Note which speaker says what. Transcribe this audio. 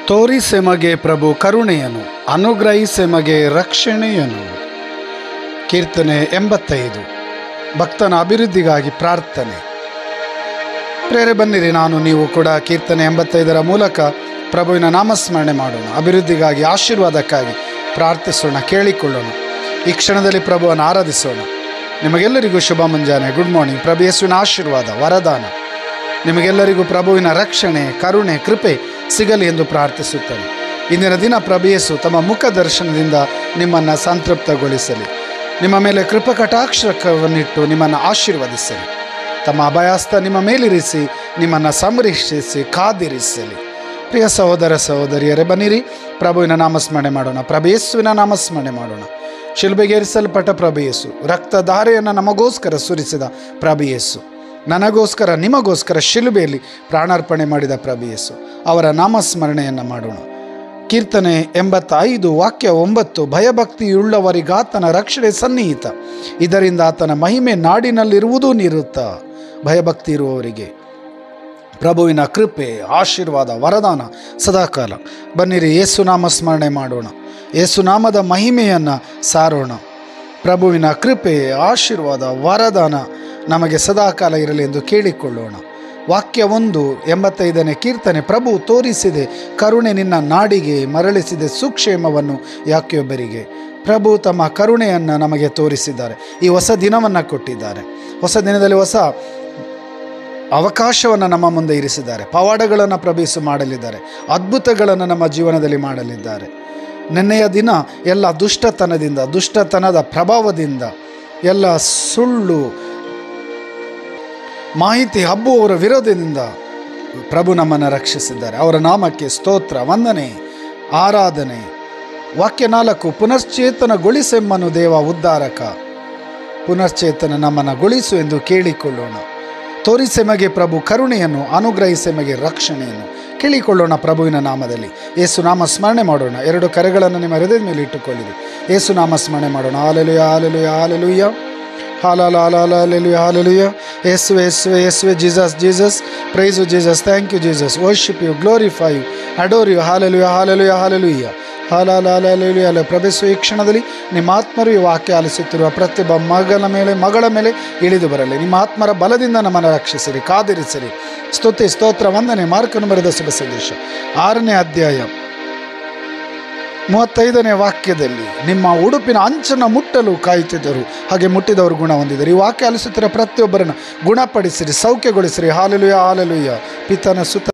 Speaker 1: ತೋರಿಸೆಮಗೆ ಪ್ರಭು ಕರುಣೆಯನು ಅನುಗ್ರಹಿಸೆಮಗೆ ರಕ್ಷಣೆಯನು ಕೀರ್ತನೆ ಎಂಬತ್ತೈದು ಭಕ್ತನ ಅಭಿವೃದ್ಧಿಗಾಗಿ ಪ್ರಾರ್ಥನೆ ಪ್ರೇರೆ ಬನ್ನಿರಿ ನಾನು ನೀವು ಕೂಡ ಕೀರ್ತನೆ ಎಂಬತ್ತೈದರ ಮೂಲಕ ಪ್ರಭುವಿನ ನಾಮಸ್ಮರಣೆ ಮಾಡೋಣ ಅಭಿವೃದ್ಧಿಗಾಗಿ ಆಶೀರ್ವಾದಕ್ಕಾಗಿ ಪ್ರಾರ್ಥಿಸೋಣ ಕೇಳಿಕೊಳ್ಳೋಣ ಈ ಕ್ಷಣದಲ್ಲಿ ಪ್ರಭುವನ್ನು ಆರಾಧಿಸೋಣ ನಿಮಗೆಲ್ಲರಿಗೂ ಶುಭ ಮುಂಜಾನೆ ಗುಡ್ ಮಾರ್ನಿಂಗ್ ಪ್ರಭು ಯೇಸುವಿನ ಆಶೀರ್ವಾದ ವರದಾನ ನಿಮಗೆಲ್ಲರಿಗೂ ಪ್ರಭುವಿನ ರಕ್ಷಣೆ ಕರುಣೆ ಕೃಪೆ ಸಿಗಲಿ ಎಂದು ಪ್ರಾರ್ಥಿಸುತ್ತೇನೆ ಇಂದಿನ ದಿನ ಪ್ರಭು ಯೇಸು ತಮ್ಮ ಮುಖ ದರ್ಶನದಿಂದ ನಿಮ್ಮನ್ನು ಸಂತೃಪ್ತಗೊಳಿಸಲಿ ನಿಮ್ಮ ಮೇಲೆ ಕೃಪ ಕಟಾಕ್ಷಕವನ್ನಿಟ್ಟು ನಿಮ್ಮನ್ನು ಆಶೀರ್ವದಿಸಲಿ ತಮ್ಮ ಅಭಯಾಸ್ತ ನಿಮ್ಮ ಮೇಲಿರಿಸಿ ನಿಮ್ಮನ್ನು ಸಂರಕ್ಷಿಸಿ ಕಾದಿರಿಸಲಿ ಪ್ರಿಯ ಸಹೋದರ ಸಹೋದರಿಯರೇ ಬನ್ನಿರಿ ಪ್ರಭುವಿನ ನಾಮಸ್ಮರಣೆ ಮಾಡೋಣ ಪ್ರಭು ಯೇಸುವಿನ ನಾಮಸ್ಮರಣೆ ಮಾಡೋಣ ಶಿಲ್ಬೆಗೇರಿಸಲ್ಪಟ್ಟ ಪ್ರಭು ಯೇಸು ರಕ್ತಧಾರೆಯನ್ನು ನಮಗೋಸ್ಕರ ಸುರಿಸಿದ ಪ್ರಭು ಯೇಸು ನನಗೋಸ್ಕರ ನಿಮಗೋಸ್ಕರ ಶಿಲುಬೆಯಲ್ಲಿ ಪ್ರಾಣಾರ್ಪಣೆ ಮಾಡಿದ ಪ್ರಭು ಯೇಸು ಅವರ ನಾಮಸ್ಮರಣೆಯನ್ನು ಮಾಡೋಣ ಕೀರ್ತನೆ ಎಂಬತ್ತೈದು ವಾಕ್ಯ ಒಂಬತ್ತು ಭಯಭಕ್ತಿಯುಳ್ಳವರಿಗಾತನ ರಕ್ಷಣೆ ಸನ್ನಿಹಿತ ಇದರಿಂದ ಆತನ ಮಹಿಮೆ ನಾಡಿನಲ್ಲಿರುವುದೂ ನಿರುತ್ತ ಭಯಭಕ್ತಿ ಇರುವವರಿಗೆ ಪ್ರಭುವಿನ ಕೃಪೆ ಆಶೀರ್ವಾದ ವರದಾನ ಸದಾಕಾಲ ಬನ್ನಿರಿ ಯೇಸುನಾಮ ಸ್ಮರಣೆ ಮಾಡೋಣ ಯೇಸುನಾಮದ ಮಹಿಮೆಯನ್ನು ಸಾರೋಣ ಪ್ರಭುವಿನ ಕೃಪೆ ಆಶೀರ್ವಾದ ವರದಾನ ನಮಗೆ ಸದಾಕಾಲ ಇರಲಿ ಎಂದು ಕೇಳಿಕೊಳ್ಳೋಣ ವಾಕ್ಯ ಒಂದು ಎಂಬತ್ತೈದನೇ ಕೀರ್ತನೆ ಪ್ರಭು ತೋರಿಸಿದೆ ಕರುಣೆ ನಿನ್ನ ನಾಡಿಗೆ ಮರಳಿಸಿದೆ ಸುಕ್ಷೇಮವನ್ನು ಯಾಕೆಯೊಬ್ಬರಿಗೆ ಪ್ರಭು ತಮ್ಮ ಕರುಣೆಯನ್ನು ನಮಗೆ ತೋರಿಸಿದ್ದಾರೆ ಈ ಹೊಸ ದಿನವನ್ನು ಕೊಟ್ಟಿದ್ದಾರೆ ಹೊಸ ದಿನದಲ್ಲಿ ಹೊಸ ಅವಕಾಶವನ್ನು ನಮ್ಮ ಮುಂದೆ ಇರಿಸಿದ್ದಾರೆ ಪವಾಡಗಳನ್ನು ಪ್ರವೇಶ ಮಾಡಲಿದ್ದಾರೆ ಅದ್ಭುತಗಳನ್ನು ನಮ್ಮ ಜೀವನದಲ್ಲಿ ಮಾಡಲಿದ್ದಾರೆ ನಿನ್ನೆಯ ದಿನ ಎಲ್ಲ ದುಷ್ಟತನದಿಂದ ದುಷ್ಟತನದ ಪ್ರಭಾವದಿಂದ ಎಲ್ಲ ಸುಳ್ಳು ಮಾಹಿತಿ ಹಬ್ಬುವವರ ವಿರೋಧದಿಂದ ಪ್ರಭು ನಮ್ಮನ್ನು ರಕ್ಷಿಸಿದ್ದಾರೆ ಅವರ ನಾಮಕ್ಕೆ ಸ್ತೋತ್ರ ವಂದನೆ ಆರಾಧನೆ ವಾಕ್ಯ ನಾಲ್ಕು ಪುನಶ್ಚೇತನಗೊಳಿಸೆಮ್ಮನು ದೇವ ಉದ್ಧಾರಕ ಪುನಶ್ಚೇತನ ನಮ್ಮನ್ನು ಗೊಳಿಸು ಎಂದು ಕೇಳಿಕೊಳ್ಳೋಣ ತೋರಿಸೆಮಗೆ ಪ್ರಭು ಕರುಣೆಯನ್ನು ಅನುಗ್ರಹಿಸೆಮಗೆ ರಕ್ಷಣೆಯನ್ನು ಕೇಳಿಕೊಳ್ಳೋಣ ಪ್ರಭುವಿನ ನಾಮದಲ್ಲಿ ಏಸು ನಾಮ ಸ್ಮರಣೆ ಮಾಡೋಣ ಎರಡು ಕರೆಗಳನ್ನು ನಿಮ್ಮ ಹೃದಯದ ಮೇಲೆ ಇಟ್ಟುಕೊಳ್ಳಿರಿ ಏಸು ನಾಮ ಸ್ಮರಣೆ ಮಾಡೋಣ hallelujah hallelujah hallelujah hallelujah hallelujah ಯೇಸುವೆ ಯೇಸುವೆ ಯೇಸುವೆ Jesus Jesus praise Jesus thank you Jesus worship you glorify you adore you hallelujah hallelujah hallelujah hallelujah ಪ್ರವೇಶು ಈ ಕ್ಷಣದಲ್ಲಿ ನಿಮ್ಮ ಆತ್ಮರು ಈ ವಾಕ್ಯ ಆಲಿಸುತ್ತಿರುವ ಪ್ರತಿಯೊಬ್ಬ ಮಗನ ಮೇಲೆ ಮಗಳ ಮೇಲೆ ಇಳಿದು ಬರಲಿ ನಿಮ್ಮ ಆತ್ಮರ ಬಲದಿಂದ ನಮ್ಮನ್ನು ರಕ್ಷಿಸಿರಿ ಕಾದಿರಿಸಿರಿ ಸ್ತುತಿ ಸ್ತೋತ್ರ ವಂದನೆ ಮಾರ್ಕನು ಬರೆದ ಶುಭ ಸಂದೇಶ ಆರನೇ ಅಧ್ಯಾಯ ಮೂವತ್ತೈದನೇ ವಾಕ್ಯದಲ್ಲಿ ನಿಮ್ಮ ಉಡುಪಿನ ಅಂಚನ್ನು ಮುಟ್ಟಲು ಕಾಯುತ್ತಿದ್ದರು ಹಾಗೆ ಮುಟ್ಟಿದವರು ಗುಣ ಹೊಂದಿದರು ಈ ವಾಕ್ಯ ಆಲಿಸುತ್ತಿರುವ ಪ್ರತಿಯೊಬ್ಬರನ್ನು ಗುಣಪಡಿಸಿರಿ ಸೌಖ್ಯಗೊಳಿಸಿರಿ ಹಾಲೆಲುಯ ಹಾಲೆಲುಯ್ಯ ಪಿತನ ಸುತ್ತ